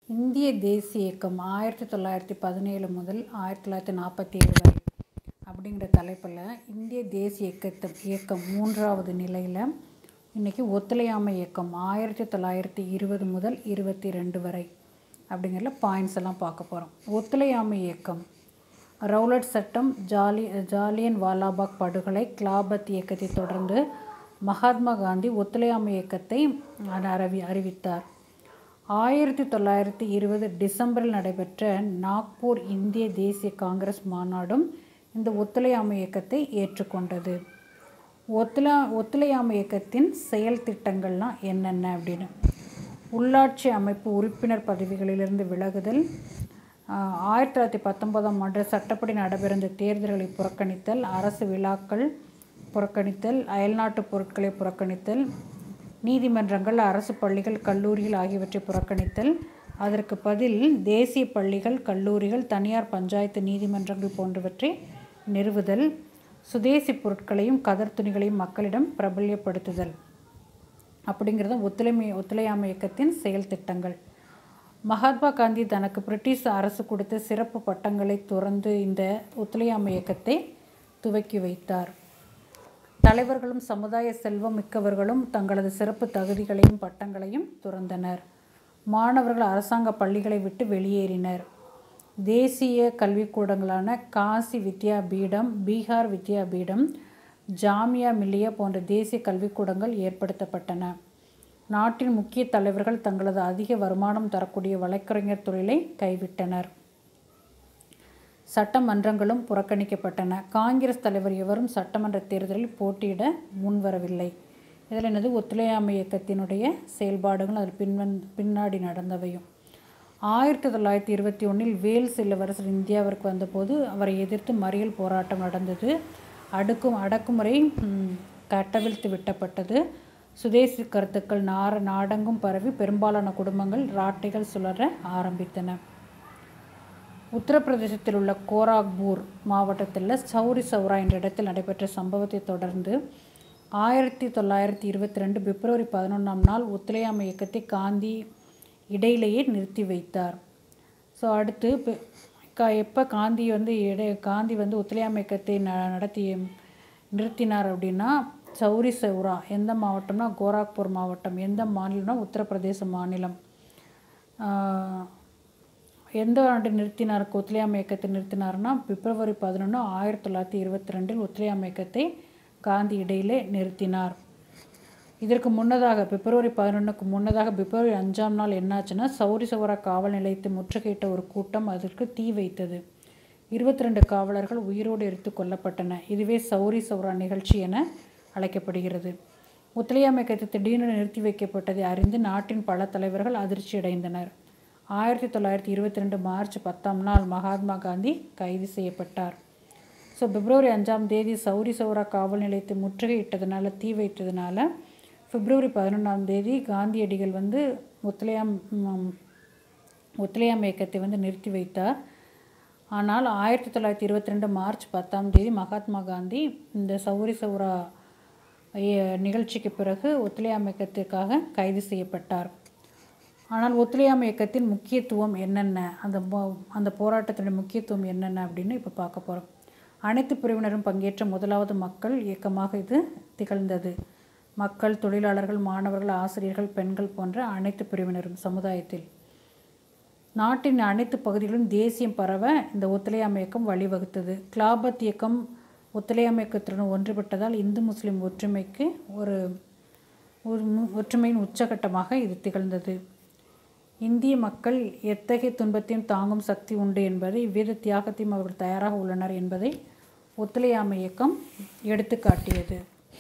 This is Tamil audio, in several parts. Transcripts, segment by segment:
இந்திய தேசிய இயக்கம் ஆயிரத்தி தொள்ளாயிரத்தி பதினேழு முதல் ஆயிரத்தி தொள்ளாயிரத்தி நாற்பத்தி ஏழு வரை அப்படிங்கிற தலைப்பில் இந்திய தேசிய இயக்கத்தை இயக்கம் மூன்றாவது நிலையில் இன்றைக்கி ஒத்துழையாமை இயக்கம் ஆயிரத்தி தொள்ளாயிரத்தி இருபது முதல் இருபத்தி ரெண்டு வரை அப்படிங்கிறதுல பாயிண்ட்ஸ் எல்லாம் பார்க்க போகிறோம் ஒத்துழையாமை இயக்கம் ரவுலட் சட்டம் ஜாலி ஜாலியன் வாலாபாக் படுகொலை கிலாபத் இயக்கத்தை தொடர்ந்து மகாத்மா காந்தி ஒத்துழையாமை இயக்கத்தை அறிவி அறிவித்தார் ஆயிரத்தி தொள்ளாயிரத்தி இருபது டிசம்பரில் நடைபெற்ற நாக்பூர் இந்திய தேசிய காங்கிரஸ் மாநாடும் இந்த ஒத்துழையாமை இயக்கத்தை ஏற்றுக்கொண்டது ஒத்துழா ஒத்துழையாமை இயக்கத்தின் செயல் திட்டங்கள்லாம் என்னென்ன அப்படின்னு உள்ளாட்சி அமைப்பு உறுப்பினர் பதவிகளிலிருந்து விலகுதல் ஆயிரத்தி தொள்ளாயிரத்தி பத்தொன்பதாம் ஆண்டு சட்டப்படி நடைபெறுந்த தேர்தல்களை புறக்கணித்தல் அரசு விழாக்கள் புறக்கணித்தல் அயல்நாட்டு பொருட்களை புறக்கணித்தல் நீதிமன்றங்கள் அரசு பள்ளிகள் கல்லூரிகள் ஆகியவற்றை புறக்கணித்தல் அதற்கு பதில் தேசிய பள்ளிகள் கல்லூரிகள் தனியார் பஞ்சாயத்து நீதிமன்றங்கள் போன்றவற்றை நிறுவுதல் சுதேசி பொருட்களையும் கதர் துணிகளையும் மக்களிடம் பிரபல்யப்படுத்துதல் அப்படிங்கிறது ஒத்துழைமை ஒத்துழையாமை இயக்கத்தின் செயல் திட்டங்கள் மகாத்மா காந்தி தனக்கு பிரிட்டிஷ் அரசு கொடுத்த சிறப்பு பட்டங்களை துறந்து இந்த ஒத்துழையாமை இயக்கத்தை துவக்கி வைத்தார் தலைவர்களும் சமுதாய செல்வம் மிக்கவர்களும் தங்களது சிறப்பு தகுதிகளையும் பட்டங்களையும் துறந்தனர் மாணவர்கள் அரசாங்க பள்ளிகளை விட்டு வெளியேறினர் தேசிய கல்விக்கூடங்களான காசி வித்யா பீடம் பீகார் வித்யா பீடம் ஜாமியா மில்லியா போன்ற தேசிய கல்விக்கூடங்கள் ஏற்படுத்தப்பட்டன நாட்டின் முக்கிய தலைவர்கள் தங்களது அதிக வருமானம் தரக்கூடிய வழக்கறிஞர் தொழிலை கைவிட்டனர் சட்டமன்றங்களும் புறக்கணிக்கப்பட்டன காங்கிரஸ் தலைவர் எவரும் சட்டமன்ற தேர்தலில் போட்டியிட முன்வரவில்லை இதில் என்னது ஒத்துழையாமை இயக்கத்தினுடைய செயல்பாடுகள் அதில் பின்வந் பின்னாடி நடந்தவையும் ஆயிரத்தி தொள்ளாயிரத்தி இருபத்தி ஒன்றில் வேல்ஸ் இளவரசர் இந்தியாவிற்கு வந்தபோது அவரை எதிர்த்து மறியல் போராட்டம் நடந்தது அடுக்கும் அடக்குமுறை கட்டவிழ்த்து விட்டப்பட்டது சுதேசி கருத்துக்கள் நார நாடெங்கும் பரவி பெரும்பாலான குடும்பங்கள் ராட்டைகள் சுழற ஆரம்பித்தன உத்தரப்பிரதேசத்தில் உள்ள கோராக்பூர் மாவட்டத்தில் சௌரி சௌரா என்ற இடத்தில் நடைபெற்ற சம்பவத்தை தொடர்ந்து ஆயிரத்தி தொள்ளாயிரத்தி இருபத்தி ரெண்டு பிப்ரவரி பதினொன்றாம் நாள் ஒத்துழையாமை இயக்கத்தை காந்தி இடையிலேயே நிறுத்தி வைத்தார் ஸோ அடுத்து எப்போ காந்தி வந்து இடை காந்தி வந்து ஒத்துழையாமை இயக்கத்தை ந நடத்தி நிறுத்தினார் அப்படின்னா சௌரி சௌரா எந்த மாவட்டம்னா கோராக்பூர் மாவட்டம் எந்த மாநிலம்னா உத்தரப்பிரதேச மாநிலம் எந்த ஆண்டு நிறுத்தினார் ஒத்துழையாமை இயக்கத்தை நிறுத்தினார்னா பிப்ரவரி பதினொன்று ஆயிரத்தி தொள்ளாயிரத்தி இருபத்தி ரெண்டில் ஒத்துழையாமை இயக்கத்தை காந்தி இடையிலே நிறுத்தினார் இதற்கு முன்னதாக பிப்ரவரி பதினொன்றுக்கு முன்னதாக பிப்ரவரி அஞ்சாம் நாள் என்னாச்சுன்னா சௌரி சௌரா காவல் நிலையத்தை முற்றுகையிட்ட ஒரு கூட்டம் அதற்கு தீ வைத்தது இருபத்தி ரெண்டு காவலர்கள் உயிரோடு எரித்து கொல்லப்பட்டன இதுவே சௌரி சௌரா நிகழ்ச்சி என அழைக்கப்படுகிறது ஒத்துழையாமை இயக்கத்தை திடீரென நிறுத்தி வைக்கப்பட்டதை அறிந்து நாட்டின் பல தலைவர்கள் அதிர்ச்சியடைந்தனர் ஆயிரத்தி தொள்ளாயிரத்தி இருபத்தி ரெண்டு மார்ச் பத்தாம் நாள் மகாத்மா காந்தி கைது செய்யப்பட்டார் ஸோ பிப்ரவரி அஞ்சாம் தேதி சௌரி சௌரா காவல் நிலையத்தை முற்றுகையிட்டதுனால தீ வைத்ததுனால பிப்ரவரி பதினொன்றாம் தேதி காந்தியடிகள் வந்து ஒத்துழையாம் ஒத்துழையாமை இயக்கத்தை வந்து நிறுத்தி வைத்தார் ஆனால் ஆயிரத்தி தொள்ளாயிரத்தி இருபத்தி ரெண்டு மார்ச் பத்தாம் தேதி மகாத்மா காந்தி இந்த சௌரி சௌரா நிகழ்ச்சிக்கு பிறகு ஒத்துழையாமை இயக்கத்திற்காக கைது செய்யப்பட்டார் ஆனால் ஒத்துழையாமை இயக்கத்தின் முக்கியத்துவம் என்னென்ன அந்த அந்த போராட்டத்தினுடைய முக்கியத்துவம் என்னென்ன அப்படின்னு இப்போ பார்க்க போகிறோம் அனைத்து பிரிவினரும் பங்கேற்ற முதலாவது மக்கள் இயக்கமாக இது திகழ்ந்தது மக்கள் தொழிலாளர்கள் மாணவர்கள் ஆசிரியர்கள் பெண்கள் போன்ற அனைத்து பிரிவினரும் சமுதாயத்தில் நாட்டின் அனைத்து பகுதிகளிலும் தேசியம் பரவ இந்த ஒத்துழையாமை இயக்கம் வழிவகுத்தது கிலாபத் இயக்கம் ஒத்துழையாமை இயக்கத்துடன் ஒன்றுபட்டதால் இந்து முஸ்லீம் ஒற்றுமைக்கு ஒரு ஒரு ஒற்றுமையின் உச்சகட்டமாக இது திகழ்ந்தது இந்திய மக்கள் எத்தகைய துன்பத்தையும் தாங்கும் சக்தி உண்டு என்பதை இவ்வித தியாகத்தையும் அவர்கள் தயாராக உள்ளனர் என்பதை ஒத்துழையாமை இயக்கம் எடுத்து காட்டியது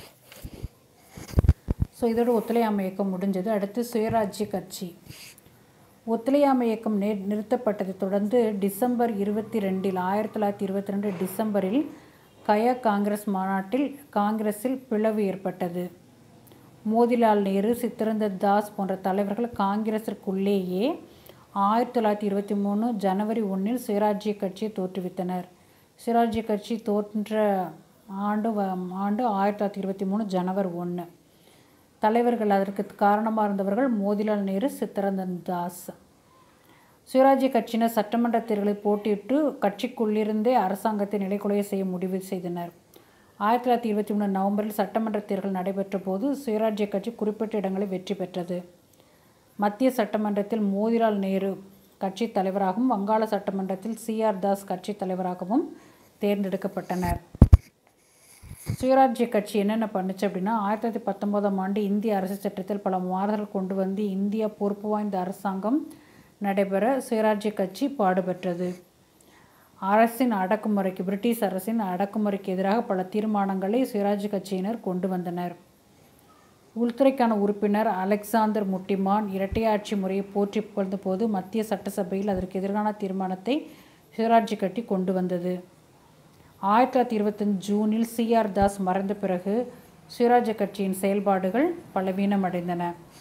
ஸோ இதோட ஒத்துழையாமை இயக்கம் முடிஞ்சது அடுத்து சுயராஜ்ய கட்சி ஒத்துழையாமை இயக்கம் நே நிறுத்தப்பட்டதை தொடர்ந்து டிசம்பர் இருபத்தி ரெண்டில் ஆயிரத்தி தொள்ளாயிரத்தி இருபத்தி ரெண்டு டிசம்பரில் கயா காங்கிரஸ் மாநாட்டில் காங்கிரஸில் பிளவு ஏற்பட்டது மோதிலால் நேரு சித்தரந்த தாஸ் போன்ற தலைவர்கள் காங்கிரஸிற்குள்ளேயே ஆயிரத்தி தொள்ளாயிரத்தி இருபத்தி மூணு ஜனவரி ஒன்றில் சுயராஜ்ய கட்சியை தோற்றுவித்தனர் சுயராஜ்ய கட்சி தோன்ற ஆண்டு ஆண்டு ஆயிரத்தி தொள்ளாயிரத்தி இருபத்தி மூணு ஜனவரி ஒன்று தலைவர்கள் அதற்கு காரணமாக இருந்தவர்கள் மோதிலால் நேரு சித்தரந்தன் தாஸ் சுயராஜ்ய கட்சியினர் சட்டமன்ற தேர்தலில் போட்டியிட்டு கட்சிக்குள்ளிருந்தே அரசாங்கத்தை நிலைக்குலைய செய்ய முடிவு செய்தனர் ஆயிரத்தி தொள்ளாயிரத்தி இருபத்தி மூணு நவம்பரில் சட்டமன்ற தேர்தல் நடைபெற்ற போது சுயராஜ்ய கட்சி குறிப்பிட்ட இடங்களில் வெற்றி பெற்றது மத்திய சட்டமன்றத்தில் மோதிலால் நேரு கட்சி தலைவராகவும் வங்காள சட்டமன்றத்தில் சிஆர் தாஸ் கட்சி தலைவராகவும் தேர்ந்தெடுக்கப்பட்டனர் சுயராஜ்ய கட்சி என்னென்ன பண்ணுச்சு அப்படின்னா ஆயிரத்தி தொள்ளாயிரத்தி பத்தொம்போதாம் ஆண்டு இந்திய அரசு சட்டத்தில் பல மாறுதல் கொண்டு வந்து இந்தியா பொறுப்பு வாய்ந்த அரசாங்கம் நடைபெற சுயராஜ்ய கட்சி பாடுபட்டது அரசின் அடக்குமுறைக்கு பிரிட்டிஷ் அரசின் அடக்குமுறைக்கு எதிராக பல தீர்மானங்களை சுயராஜ்ய கட்சியினர் கொண்டு வந்தனர் உள்துறைக்கான உறுப்பினர் அலெக்சாந்தர் முட்டிமான் இரட்டையாட்சி முறையை போற்றி புகழ்ந்த போது மத்திய சட்டசபையில் அதற்கு எதிரான தீர்மானத்தை சுயராஜ்ய கட்சி கொண்டு வந்தது ஆயிரத்தி தொள்ளாயிரத்தி இருபத்தஞ்சு ஜூனில் சிஆர் தாஸ் மறைந்த பிறகு சுயராஜ்ய கட்சியின் செயல்பாடுகள் பலவீனமடைந்தன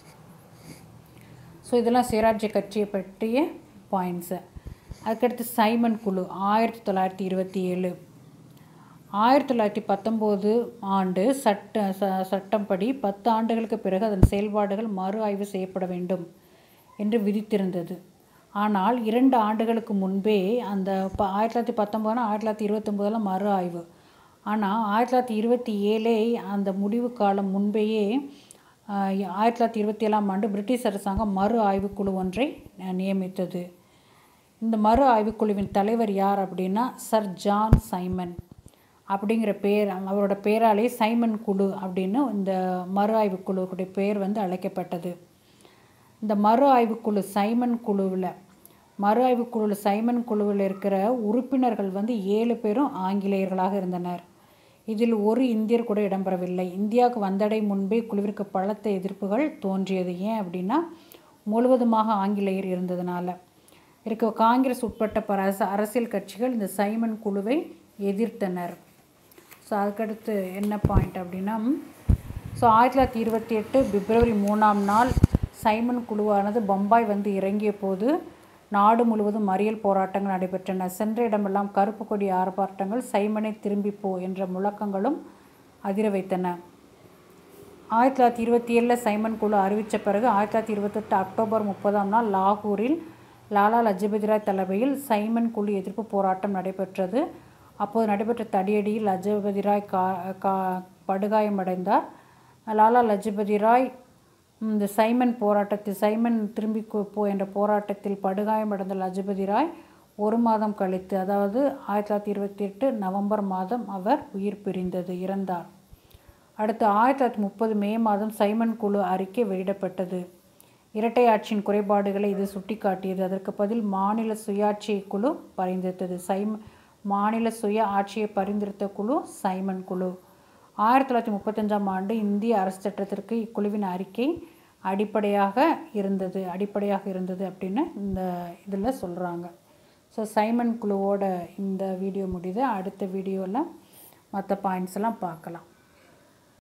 ஸோ இதெல்லாம் சுயராஜ்ய கட்சியை பற்றிய பாயிண்ட்ஸு அதுக்கடுத்து சைமன் குழு ஆயிரத்தி தொள்ளாயிரத்தி இருபத்தி ஏழு ஆயிரத்தி தொள்ளாயிரத்தி பத்தொம்போது ஆண்டு சட்ட ச சட்டம்படி பத்து ஆண்டுகளுக்கு பிறகு அதன் செயல்பாடுகள் மறு ஆய்வு செய்யப்பட வேண்டும் என்று விதித்திருந்தது ஆனால் இரண்டு ஆண்டுகளுக்கு முன்பே அந்த ப ஆயிரத்தி தொள்ளாயிரத்தி பத்தொம்போதுனா ஆயிரத்தி தொள்ளாயிரத்தி இருபத்தொம்போதில் மறு ஆய்வு ஆனால் ஆயிரத்தி தொள்ளாயிரத்தி இருபத்தி ஏழே அந்த முடிவு காலம் முன்பேயே ஆயிரத்தி தொள்ளாயிரத்தி இருபத்தி ஏழாம் ஆண்டு பிரிட்டிஷ் அரசாங்கம் மறு ஆய்வுக்குழு ஒன்றை நியமித்தது இந்த மறு ஆய்வுக்குழுவின் தலைவர் யார் அப்படின்னா சர் ஜான் சைமன் அப்படிங்கிற பேர் அவரோட பேராலே சைமன் குழு அப்படின்னு இந்த மறு ஆய்வுக்குழுவுடைய பேர் வந்து அழைக்கப்பட்டது இந்த மறு ஆய்வுக்குழு சைமன் குழுவில் மறு ஆய்வுக்குழுவில் சைமன் குழுவில் இருக்கிற உறுப்பினர்கள் வந்து ஏழு பேரும் ஆங்கிலேயர்களாக இருந்தனர் இதில் ஒரு இந்தியர் கூட இடம்பெறவில்லை இந்தியாவுக்கு வந்தடை முன்பே குழுவிற்கு பலத்த எதிர்ப்புகள் தோன்றியது ஏன் அப்படின்னா முழுவதுமாக ஆங்கிலேயர் இருந்ததுனால இருக்க காங்கிரஸ் உட்பட்ட பல அரச அரசியல் கட்சிகள் இந்த சைமன் குழுவை எதிர்த்தனர் ஸோ அதுக்கடுத்து என்ன பாயிண்ட் அப்படின்னா ஸோ ஆயிரத்தி தொள்ளாயிரத்தி இருபத்தி எட்டு பிப்ரவரி மூணாம் நாள் சைமன் குழுவானது பம்பாய் வந்து இறங்கிய போது நாடு முழுவதும் மறியல் போராட்டங்கள் நடைபெற்றன சென்ற இடமெல்லாம் கருப்பு கொடி ஆர்ப்பாட்டங்கள் சைமனை திரும்பி போ என்ற முழக்கங்களும் அதிர வைத்தன ஆயிரத்தி தொள்ளாயிரத்தி இருபத்தி ஏழில் சைமன் குழு அறிவித்த பிறகு ஆயிரத்தி தொள்ளாயிரத்தி இருபத்தெட்டு அக்டோபர் முப்பதாம் நாள் லாகூரில் லாலா லஜபதி ராய் தலைமையில் சைமன் குழு எதிர்ப்பு போராட்டம் நடைபெற்றது அப்போது நடைபெற்ற தடியடியில் லஜபதி ராய் கா கா படுகாயமடைந்தார் லாலா லஜபதி ராய் இந்த சைமன் போராட்டத்தில் சைமன் திரும்பி போ என்ற போராட்டத்தில் படுகாயமடைந்த லஜபதி ராய் ஒரு மாதம் கழித்து அதாவது ஆயிரத்தி தொள்ளாயிரத்தி இருபத்தி எட்டு நவம்பர் மாதம் அவர் உயிர் பிரிந்தது இறந்தார் அடுத்து ஆயிரத்தி தொள்ளாயிரத்தி முப்பது மே மாதம் சைமன் குழு அறிக்கை வெளியிடப்பட்டது இரட்டை ஆட்சியின் குறைபாடுகளை இது சுட்டிக்காட்டியது அதற்கு பதில் மாநில சுயாட்சி குழு பரிந்துரைத்தது சைம் மாநில சுய ஆட்சியை பரிந்துரைத்த குழு சைமன் குழு ஆயிரத்தி தொள்ளாயிரத்தி முப்பத்தஞ்சாம் ஆண்டு இந்திய அரசு சட்டத்திற்கு இக்குழுவின் அறிக்கை அடிப்படையாக இருந்தது அடிப்படையாக இருந்தது அப்படின்னு இந்த இதில் சொல்கிறாங்க ஸோ சைமன் குழுவோட இந்த வீடியோ முடியுது அடுத்த வீடியோவில் மற்ற பாயிண்ட்ஸ் எல்லாம் பார்க்கலாம்